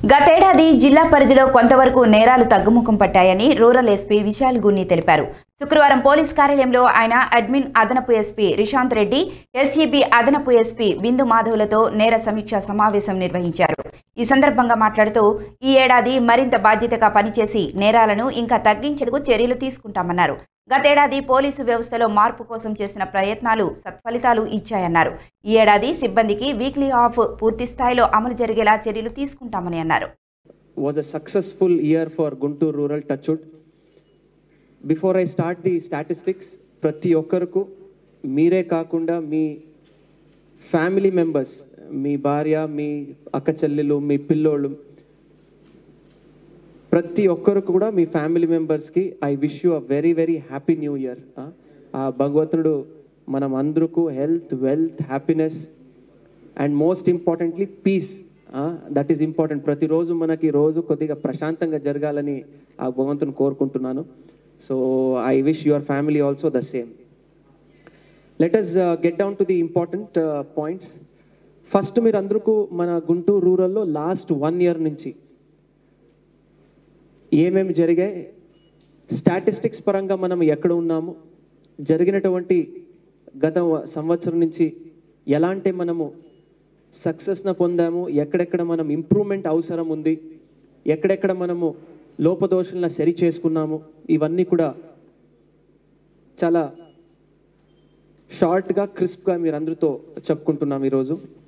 గతేడాది జిల్లా పరిధిలో కొంతవరకు నేరాలు తగ్గుముఖం పట్టాయని రూరల్ ఎస్పీ విశాల్ గున్ని తెలిపారు శుక్రవారం పోలీస్ కార్యాలయంలో ఆయన అడ్మిన్ అదనపు ఎస్పీ రిషాంత్ రెడ్డి ఎస్ఈబి అదనపు ఎస్పీ బిందు మాధవ్లతో నేర సమీక్ష సమావేశం నిర్వహించారు ఈ సందర్భంగా మాట్లాడుతూ ఈ ఏడాది మరింత బాధ్యతగా పనిచేసి నేరాలను ఇంకా తగ్గించేందుకు చర్యలు తీసుకుంటామన్నారు గతేడాది పోలీసు వ్యవస్థలో మార్పు కోసం చేసిన ప్రయత్నాలు సత్ఫలితాలు ఇచ్చాయన్నారు ఈ ఏడాది సిబ్బందికి వీక్లీ ఆఫ్ పూర్తి స్థాయిలో అమలు జరిగేలా చర్యలు తీసుకుంటామని అన్నారు was a successful year for Guntur Rural Touchwood. Before I start the statistics, ప్రతి ఒక్కరికి మీరే కాకుండా మీ ఫ్యామిలీ మెంబర్స్ మీ భార్య మీ అక్క చెల్లెలు మీ పిల్లోళ్ళు ప్రతి ఒక్కరికి కూడా మీ ఫ్యామిలీ మెంబర్స్కి I wish you a very very happy new year ఆ భగవంతుడు మనం అందరికీ health wealth happiness and most importantly peace that is important ప్రతిరోజు మనకి రోజు కొద్దిగా ప్రశాంతంగా జరగాలని ఆ భగవంతుని కోరుకుంటున్నాను so I wish your family also the same let us get down to the important points first మీరు అందరికీ మన గుంటూరు రూరల్లో లాస్ట్ వన్ ఇయర్ నుంచి ఏమేమి జరిగాయి స్టాటిస్టిక్స్ పరంగా మనం ఎక్కడ ఉన్నాము జరిగినటువంటి గత సంవత్సరం నుంచి ఎలాంటి మనము సక్సెస్న పొందాము ఎక్కడెక్కడ మనం ఇంప్రూవ్మెంట్ అవసరం ఉంది ఎక్కడెక్కడ మనము లోపదోషులను సరి చేసుకున్నాము ఇవన్నీ కూడా చాలా షార్ట్గా క్రిస్ప్గా మీరు అందరితో చెప్పుకుంటున్నాం ఈరోజు